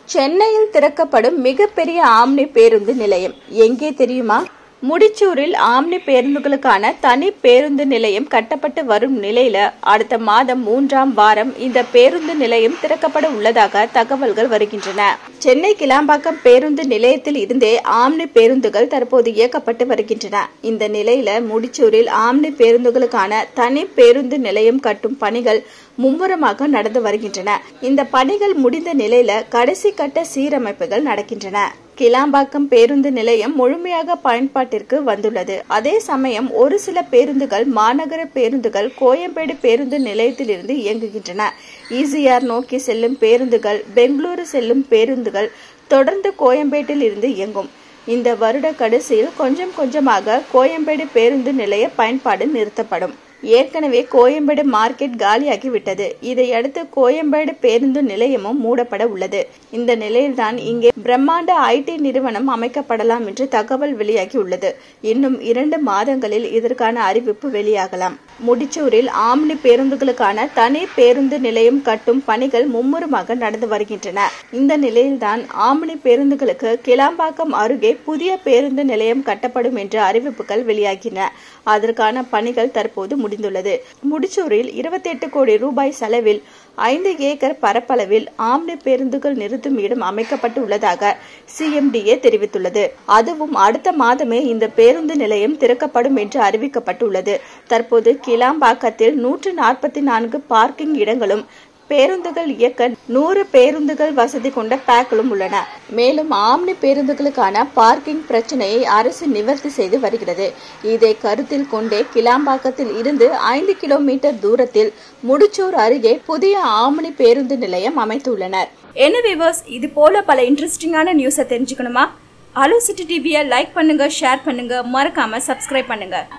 சென்னையில் திறக்கப்படும் மிகப்பெரிய ஆம்னி பேருந்து நிலையம் எங்கே தெரியுமா முடிச்சூரில் ஆம்னி பேருந்துகளுக்கான தனி பேருந்து நிலையம் கட்டப்பட்டு வரும் நிலையில அடுத்த மாதம் மூன்றாம் வாரம் இந்த பேருந்து நிலையம் திறக்கப்பட உள்ளதாக தகவல்கள் வருகின்றன சென்னை கிளாம்பாக்கம் பேருந்து நிலையத்தில் இருந்தே ஆம்னி பேருந்துகள் தற்போது இயக்கப்பட்டு வருகின்றன இந்த நிலையில முடிச்சூரில் ஆம்னி பேருந்துகளுக்கான தனி பேருந்து நிலையம் கட்டும் பணிகள் மும்முரமாக நடந்து வருகின்றன இந்த பணிகள் முடிந்த நிலையில கடைசி கட்ட சீரமைப்புகள் நடக்கின்றன கிளாம்பாக்கம் பேருந்து நிலையம் முழுமையாக பயன்பாட்டிற்கு வந்துள்ளது அதே சமயம் ஒரு சில பேருந்துகள் மாநகர பேருந்துகள் கோயம்பேடு பேருந்து நிலையத்திலிருந்து இயங்குகின்றன ஈசிஆர் நோக்கி செல்லும் பேருந்துகள் பெங்களூரு செல்லும் பேருந்துகள் தொடர்ந்து கோயம்பேட்டில் இருந்து இயங்கும் இந்த வருட கடைசியில் கொஞ்சம் கொஞ்சமாக கோயம்பேடு பேருந்து நிலைய பயன்பாடு நிறுத்தப்படும் ஏற்கனவே கோயம்பேடு மார்க்கெட் காலியாகி விட்டது இதையடுத்து கோயம்பேடு பேருந்து நிலையமும் மூடப்பட உள்ளது இந்த நிலையில்தான் இங்கே பிரம்மாண்ட ஐடி நிறுவனம் அமைக்கப்படலாம் என்று தகவல் வெளியாகி உள்ளது இன்னும் இரண்டு மாதங்களில் இதற்கான அறிவிப்பு வெளியாகலாம் முடிச்சூரில் ஆம்னி பேருந்துகளுக்கான தனி பேருந்து நிலையம் கட்டும் பணிகள் மும்முரமாக நடந்து வருகின்றன இந்த நிலையில்தான் ஆம்னி பேருந்துகளுக்கு கிளாம்பாக்கம் அருகே புதிய பேருந்து நிலையம் கட்டப்படும் என்ற அறிவிப்புகள் வெளியாகின அதற்கான பணிகள் தற்போது முடிந்துள்ளது முடிச்சூரில் இருபத்தி எட்டு கோடி ரூபாய் செலவில் ஐந்து ஏக்கர் பரப்பளவில் ஆம்னி பேருந்துகள் நிறுத்தும் இடம் அமைக்கப்பட்டு உள்ளதாக சிஎம்டிஏ தெரிவித்துள்ளது அதுவும் அடுத்த மாதமே இந்த பேருந்து நிலையம் திறக்கப்படும் என்று அறிவிக்கப்பட்டுள்ளது தற்போது கிளாம்பாக்கத்தில் நூற்று நாற்பத்தி நான்கு பார்க்கிங் இடங்களும் பேருந்துகள் இயக்க நூறு பேருந்துகள் வசதி கொண்ட பேக்களும் உள்ளன மேலும் ஆம்னி பேருந்துகளுக்கான பார்க்கிங் பிரச்சனையை அரசு நிவர்த்தி செய்து வருகிறது இதை கருத்தில் கொண்டே கிளாம்பாக்கத்தில் இருந்து ஐந்து கிலோமீட்டர் தூரத்தில் முடிச்சூர் அருகே புதிய ஆம்னி பேருந்து நிலையம் அமைத்துள்ளனர் என்ன விவர்ஸ் இது போல பல இன்ட்ரெஸ்டிங்கான நியூஸை தெரிஞ்சுக்கணுமா அலோ சிட்டி டிவியை லைக் பண்ணுங்க ஷேர் பண்ணுங்க மறக்காம சப்ஸ்கிரைப் பண்ணுங்க